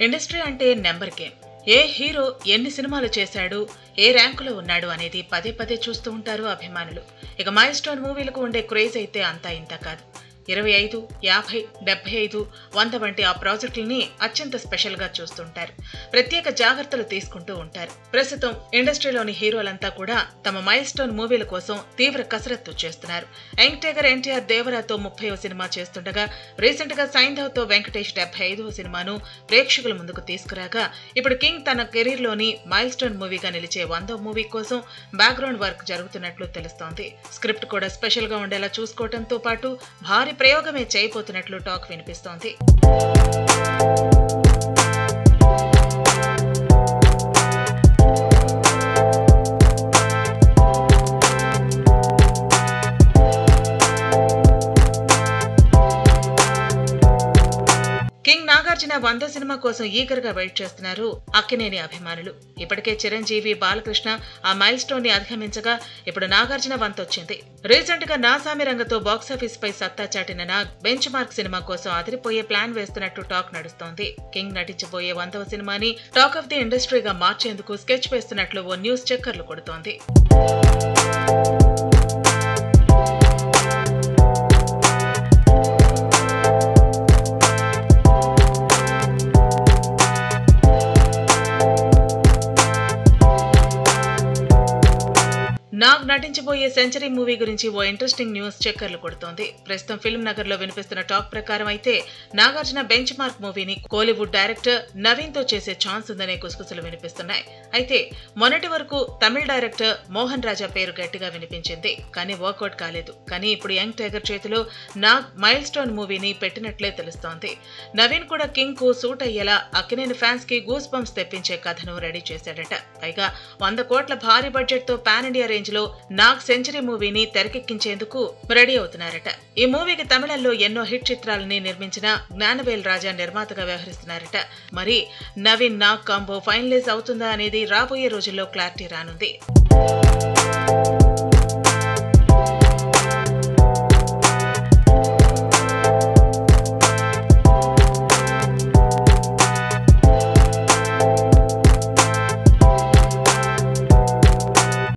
industry అంటే number game ఏ hero ఎన్ని సినిమాలు చేశాడు ఏ ర్యాంకులో ఉన్నాడు అనేది పదే పదే చూస్తూ ఉంటారు అభిమానులు ఇక మైల్ స్టోన్ మూవీలకు ఉండే క్రేజ్ అయితే అంతా ఇంత కాదు ఇరవై ఐదు యాభై డెబ్బై ఐదు వంద వంటి ఆ ప్రాజెక్టుల్ని అత్యంత స్పెషల్ గా చూస్తుంటారు ప్రత్యేక జాగ్రత్తలు తీసుకుంటూ ఉంటారు ప్రస్తుతం ఇండస్ట్రీలోని హీరోలంతా కూడా తమ మైల్ స్టోన్ మూవీల కోసం తీవ్ర కసరత్తు చేస్తున్నారు యంగ్ టైగర్ ఎన్టీఆర్ దేవరాతో ముప్పైవ సినిమా చేస్తుండగా రీసెంట్ గా సైంధవ్ తో వెంకటేష్ డెబ్బై ఐదవ సినిమాను ప్రేక్షకుల ముందుకు తీసుకురాగా ఇప్పుడు కింగ్ తన కెరీర్ లోని మైల్ స్టోన్ మూవీగా నిలిచే వందో మూవీ కోసం బ్యాక్గ్రౌండ్ వర్క్ జరుగుతున్నట్లు తెలుస్తోంది స్క్రిప్ట్ కూడా స్పెషల్ గా ఉండేలా చూసుకోవడంతో పాటు భారీ ప్రయోగమే చేయబోతున్నట్లు టాక్ వినిపిస్తోంది కింగ్ నాగార్జున వంద సినిమా కోసం ఈగర్ గా వెయిట్ చేస్తున్నారు అక్కినేని అభిమానులు ఇప్పటికే చిరంజీవి బాలకృష్ణ ఆ మైల్ స్టోన్ ని అధిగమించగా ఇప్పుడు నాగార్జున వంత వచ్చింది రీసెంట్ గా నాసామి రంగతో బాక్సాఫీస్ పై సత్తా చాటిన నాగ్ బెంచ్ మార్క్ సినిమా కోసం అదిరిపోయే ప్లాన్ వేస్తున్నట్టు టాక్ నడుస్తోంది కింగ్ నటించబోయే వందవ సినిమాని టాక్ ఆఫ్ ది ఇండస్ట్రీగా మార్చేందుకు స్కెచ్ వేస్తున్నట్లు ఓ న్యూస్ చక్కర్లు కొడుతోంది నాగ్ నటించబోయే సెంచరీ మూవీ గురించి ఓ ఇంట్రెస్టింగ్ న్యూస్ చక్కర్లు కొడుతోంది ప్రస్తుతం ఫిల్మ్ నగర్ లో వినిపిస్తున్న టాక్ ప్రకారం అయితే నాగార్జున బెంచ్ మార్క్ మూవీని కోలీవుడ్ డైరెక్టర్ నవీన్ తో చేసే ఛాన్స్ ఉందనే గుసగుసలు వినిపిస్తున్నాయి అయితే మొన్నటి వరకు తమిళ డైరెక్టర్ మోహన్ రాజా పేరు గట్టిగా వినిపించింది కానీ వర్కౌట్ కాలేదు కానీ ఇప్పుడు యంగ్ టైగర్ చేతిలో నాగ్ మైల్ స్టోన్ మూవీని పెట్టినట్లే తెలుస్తోంది నవీన్ కూడా కింగ్ కు సూట్ అయ్యేలా అక్కినేని ఫ్యాన్స్ కి గూస్ బంప్స్ తెప్పించే కథను రెడీ చేశాడట పైగా వంద కోట్ల భారీ బడ్జెట్ తో పాన్ ఇండియా రేంజ్ లో నాగ్ సెంచరీ మూవీని తెరకెక్కించేందుకు రెడీ అవుతున్నారట ఈ మూవీకి తమిళంలో ఎన్నో హిట్ చిత్రాలని నిర్మించిన జ్ఞానవేల్ రాజా నిర్మాతగా వ్యవహరిస్తున్నారట మరి నవీన్ నాగ్ కాంబో ఫైనలైజ్ అవుతుందా అనేది రాబోయే రోజుల్లో క్లారిటీ రానుంది